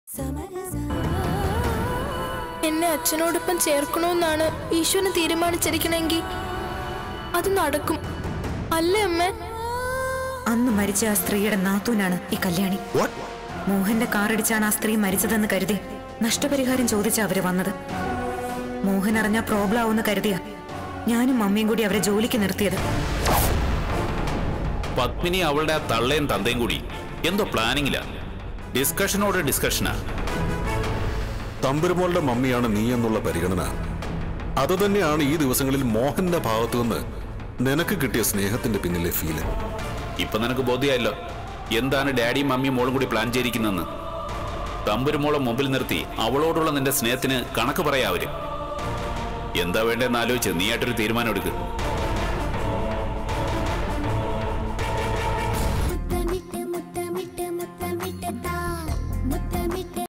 എന്നെ അച്ഛനോടൊപ്പം ചേർക്കണമെന്നാണ് ഈശ്വരൻ തീരുമാനിച്ചിരിക്കണമെങ്കിൽ അത് നടക്കും അല്ലേ അമ്മ അന്ന് മരിച്ച ആ സ്ത്രീയുടെ നാത്തൂനാണ് ഈ കല്യാണി മോഹന്റെ കാറടിച്ചാണ് ആ സ്ത്രീ മരിച്ചതെന്ന് കരുതി നഷ്ടപരിഹാരം ചോദിച്ച അവര് വന്നത് മോഹൻ അറിഞ്ഞ പ്രോബ്ലം ആവുമെന്ന് കരുതിയ ഞാനും മമ്മിയും കൂടി അവരെ ജോലിക്ക് നിർത്തിയത് പത്മിനി അവളുടെ ആ തള്ളയും തന്തയും കൂടി എന്തോ പ്ലാനിങ്ങിലാ ഡിസ്കഷനോട് ഡിസ്കഷനാ തമ്പുരുമോളുടെ മമ്മിയാണ് നീ എന്നുള്ള പരിഗണന അതുതന്നെയാണ് ഈ ദിവസങ്ങളിൽ മോഹന്റെ ഭാഗത്തു നിന്ന് നിനക്ക് കിട്ടിയ സ്നേഹത്തിന്റെ പിന്നിലെ ഫീല് ഇപ്പൊ നിനക്ക് ബോധ്യമായല്ലോ എന്താണ് ഡാഡിയും മമ്മിയും മോളും കൂടി പ്ലാൻ ചെയ്തിരിക്കുന്നതെന്ന് തമ്പുരുമോളെ മുമ്പിൽ നിർത്തി അവളോടുള്ള നിന്റെ സ്നേഹത്തിന് കണക്ക് പറയാ അവര് എന്താ വേണ്ടതെന്ന് ആലോചിച്ച് നീയായിട്ടൊരു തീരുമാനം എടുക്കുക